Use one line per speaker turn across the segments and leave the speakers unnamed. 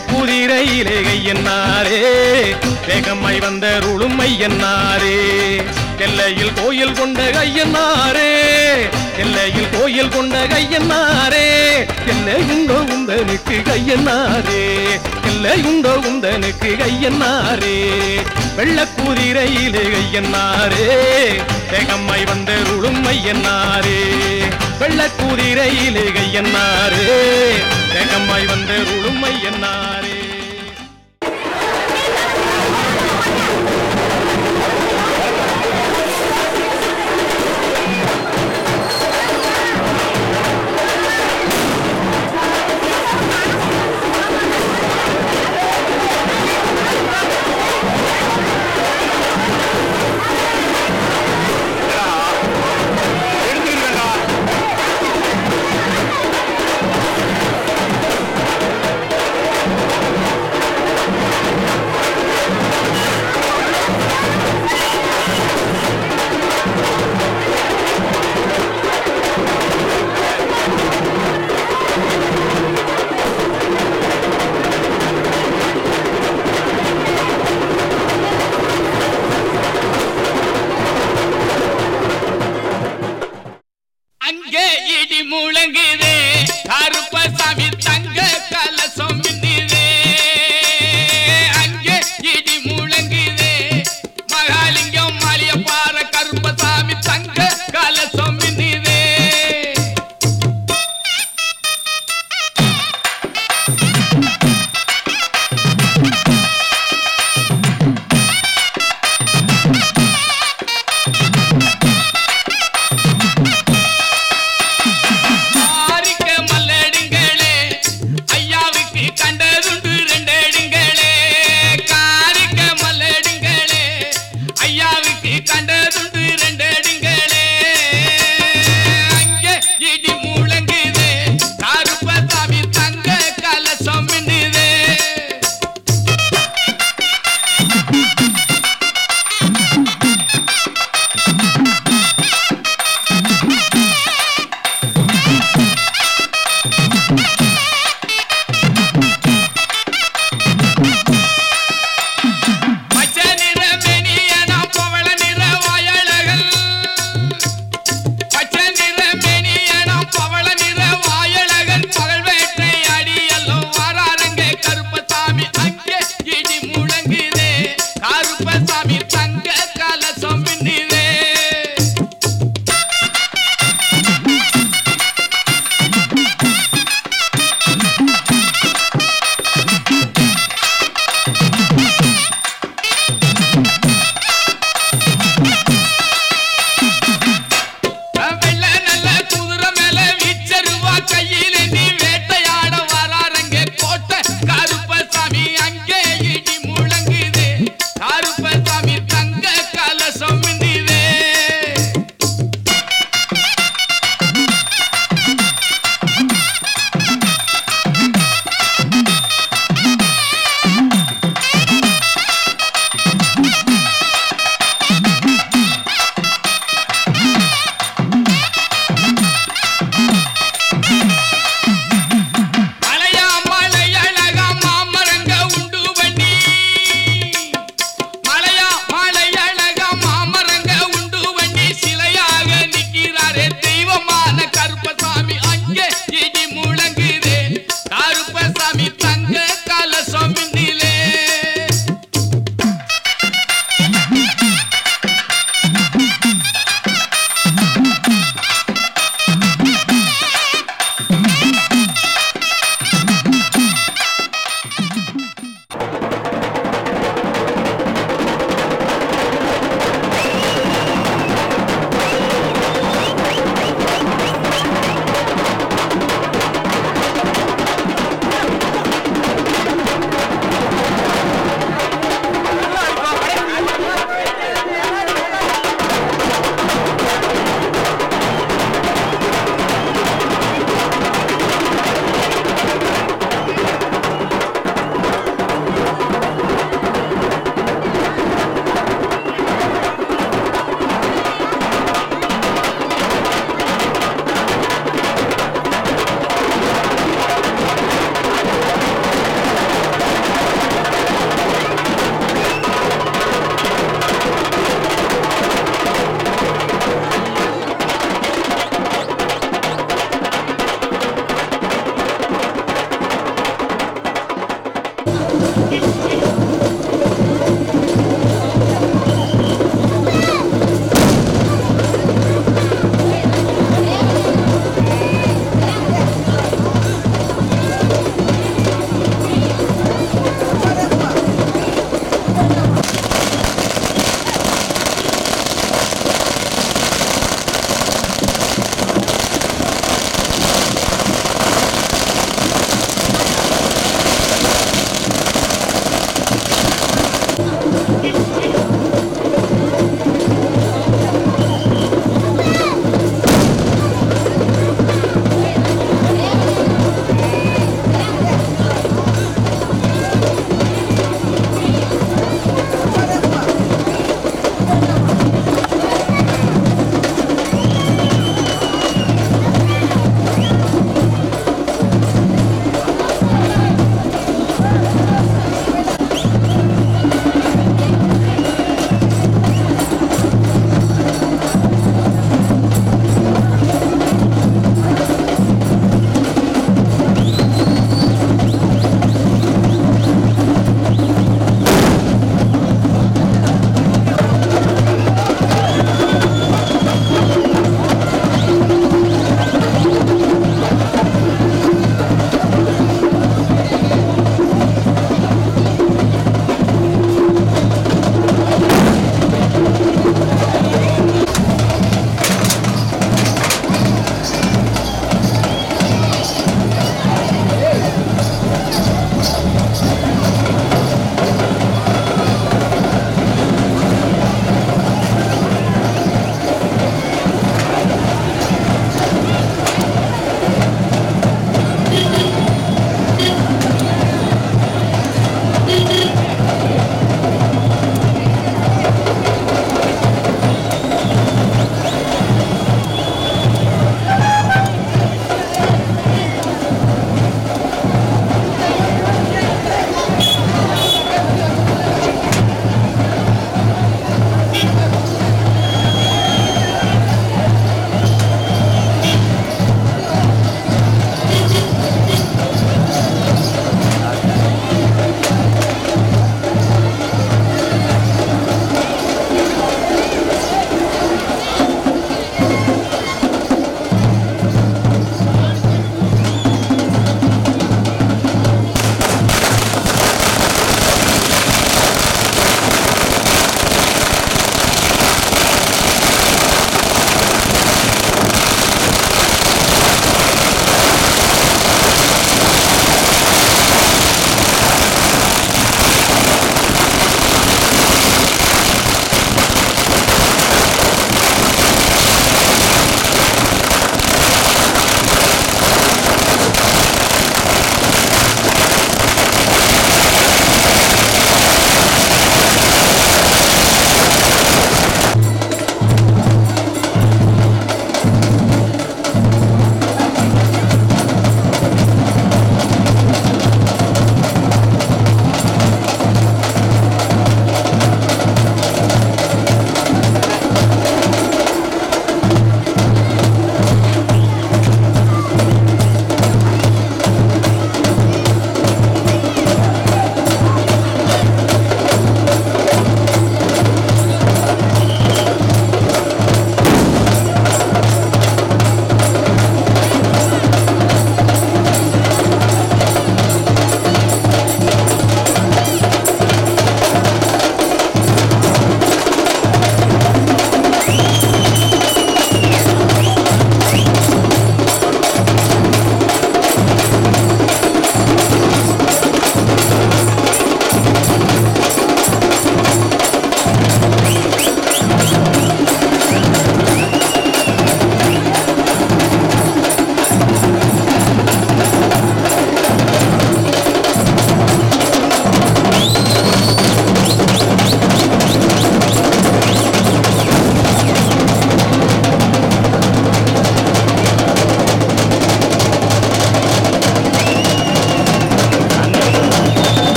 வெள்ளக்குதிரையிலே கையன்னாரே வேகமாய் வந்த ருளுமை என்னாரே எல்லையில் கோயில் கொண்ட கையன்னாரே எல்லையில் கோயில் கொண்ட கையன்னாரே எல்லையுண்டோ உந்தனுக்கு கையன்னாரே எல்லையுண்டோ உந்தனுக்கு கையன்னாரே வெள்ளக்குதிரையிலே கையன்னாரே வேகமாய் வந்த ருளுமை என்னாரே வெள்ளக்குதிரையிலே கையன்னாரே வேகமாய் வந்த ருளுமை என்னாரே
எடுத்துக்கிட்டு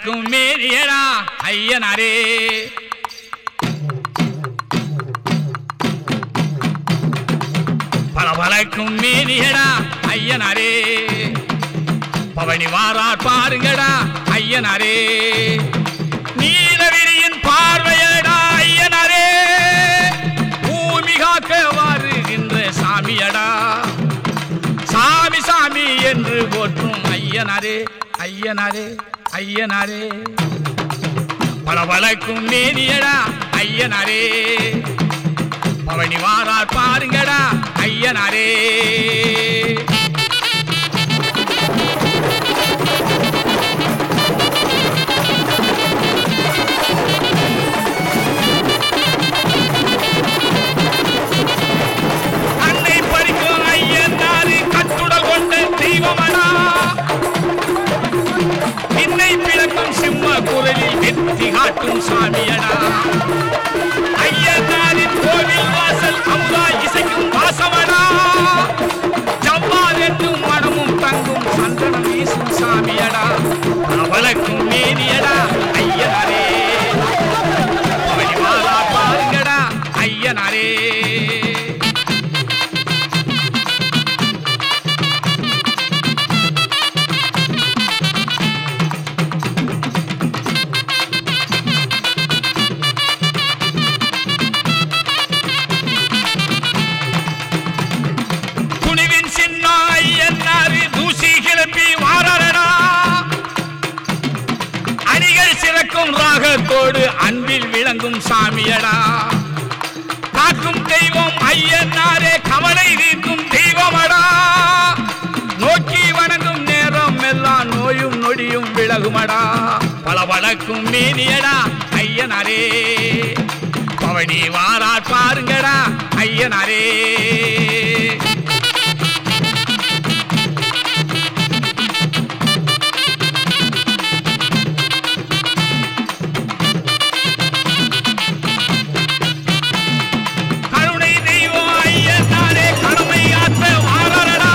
பளபளக்கும் மேனியடா ஐயனாரே பளபளக்கும் மேனியடா ஐயனாரே பவனி வாரார் பாருங்கடா ஐயனாரே நீலவிரியின் பார்வையடா ஐயனாரே பூமி காக்க வருகின்ற சாமியடா சாமி சாமி என்று போற்றும் ஐயனாரே ஐயனாரே ஐயனாரே பளபளக்கும் மேனியடா ஐயனாரே பவனி வாரார் பாருங்கடா ஐயனாரே அன்னை பறிக்கும் ஐயனாரு கட்டுடல் கொண்ட தெய்வமடா இன்னை பிளக்கும் சிம்ம குரலில் வெற்றி காட்டும் சாமியடா ஐயனாரின் கோவில் வாசல் அமுதா இசைக்கும் வாசமடா ஜவ்வால் என்னும் மனமும் தங்கும் சந்தனம் வீசும் சாமியடா அவளுக்கும் மேனியடா ஐயனாரே அவனி வாழா பாருங்கடா ஐயனாரே துணிவின் சின்ன ஐயனாரு தூசி கிளப்பி வாரடா அணிகள் சிறக்கும் ராகத்தோடு அன்பில் விளங்கும் சாமியடா காக்கும் தெய்வம் ஐயனாரே கவலை தீர்க்கும் தெய்வமடா நோக்கி வணங்கும் நேரம் எல்லாம் நோயும் நொடியும் விலகுமடா பளபளக்கும் மேனியடா ஐயனாரே பவனி வாராட் பாருங்கடா ஐயனாரே கருணை தெய்வம் ஐயனாரே கடமை ஆற்ற வாரடா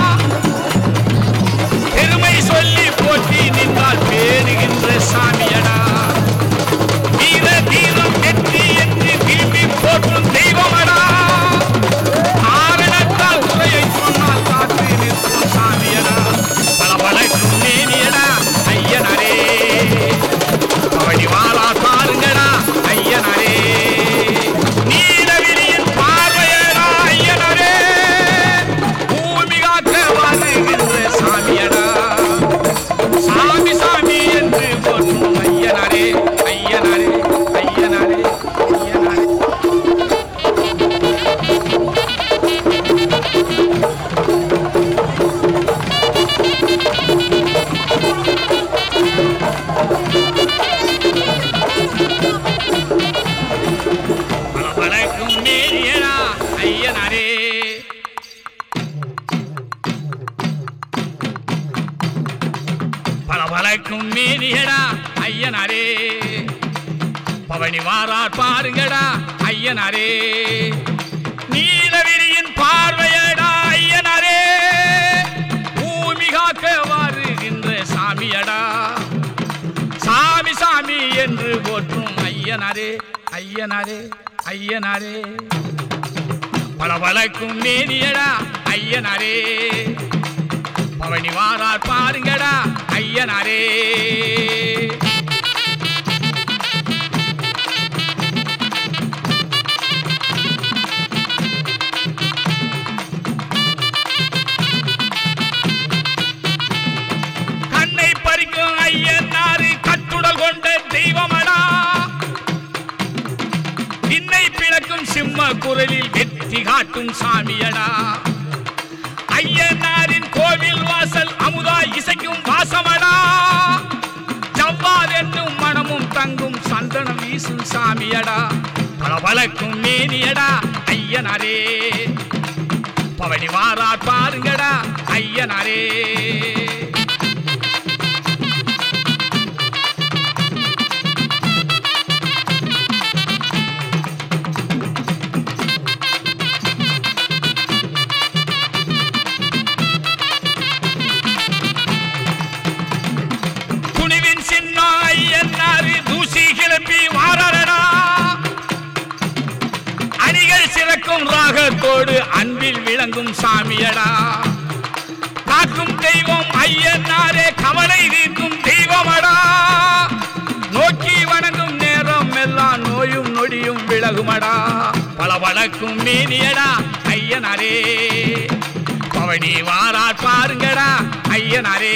பெருமை சொல்லி போற்றி நின்றால் பேருகின்ற சாமியடா வீர தீரம் வெற்றி என்று திரும்பி போற்றும் தெய்வமடா காரணத்தால் உரையை சொன்னால் காத்து நிற்கும் சாமியடா பளபளக்கும் மேனியடா ஐயனாரே பவனி வாரா பாருங்கடா ஐயனாரே நீலவிரியின் பார்வையடா ஐயனாரே பூமி காக்க வருகின்ற சாமியடா சாமி சாமி என்று போற்றும் ஐயனாரே ஐயனாரே ஐயனாரே ஐயனாரே பளபளக்கும் மேனியடா ஐயனாரே பளபளக்கும் மேனியடா ஐயனாரே பவனி வாரார் பாருங்கடா ஐயனாரே நீலவிரியின் பார்வையடா ஐயனாரே பூமி காக்க வருகின்ற சாமியடா சாமி சாமி என்று போற்றும் ஐயனாரே ஐயனாரே ஐயனாரே பளபளக்கும் மேனியடா ஐயனாரே பவனி வாரார் பாருங்கடா ஐயனாரே கண்ணை பறிக்கும் ஐயனாரு கட்டுடல் கொண்ட தெய்வமடா இன்னை பிளக்கும் சிம்ம குரலில் வெற்றி காட்டும் சாமியடா ஐயனாரின் கோவில் வாசல் அமுதா இசைக்கும் வாசமடா ஜவ்வால் என்னும் மனமும் தங்கும் சந்தனம் வீசும் சாமியடா பளபளக்கும் மேனியடா ஐயனாரே பவனி வாரார் பாருங்கடா ஐயனாரே துணிவின் சின்ன பிறக்கும் ராகத்தோடு அன்பில் விளங்கும் சாமியடா காக்கும் தெய்வம் ஐயனாரே கவலை தீர்க்கும் தெய்வமடா நோக்கி வணங்கும் நேரம் எல்லாம் நோயும் நொடியும் விலகுமடா பளபளக்கும் மேனியடா ஐயனாரே பவனி வாராட் பாருங்கடா ஐயனாரே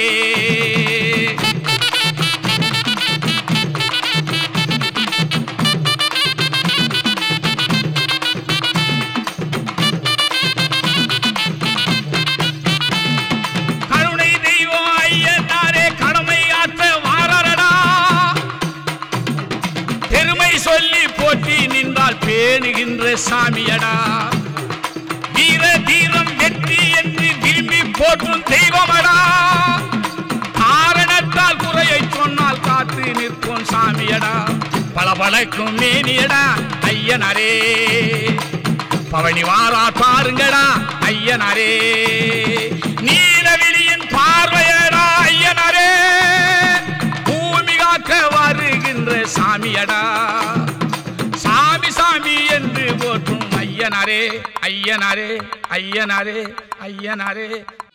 கருணை தெய்வம் ஐயனாரே கடமை ஆற்ற வாரடா பெருமை சொல்லி போற்றி நின்றால் பேணுகின்ற சாமியடா வீர தீரம் வெற்றி என்று விரும்பி போற்றும் தெய்வமடா காரணத்தால் குறையை சொன்னால் காத்து நிற்கும் சாமியடா பளபளக்கும் மேனியடா ஐயனரே பவனி வாரா பாருங்கடா ஐயனரே நீலவிழியின் பார்வையடா ஐயனரே பூமி காக்க வருகின்ற சாமியடா சாமி சாமி என்று போற்றும் ஐயனாரே ஐயனாரே ஐயனாரே ஐயனாரே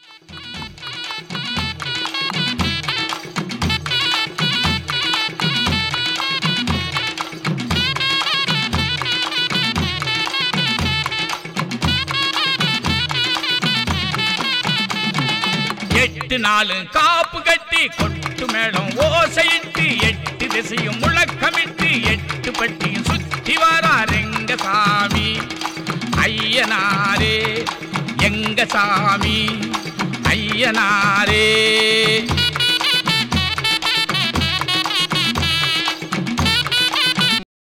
எட்டு நாலு காப்பு கட்டி கொட்டு மேளம் ஓசையிட்டு எட்டு திசையும் முழக்கமிட்டு எட்டு பட்டியும் சுத்தி வரார் எங்க சாமி ஐயனாரே எங்க சாமி ஐயனாரே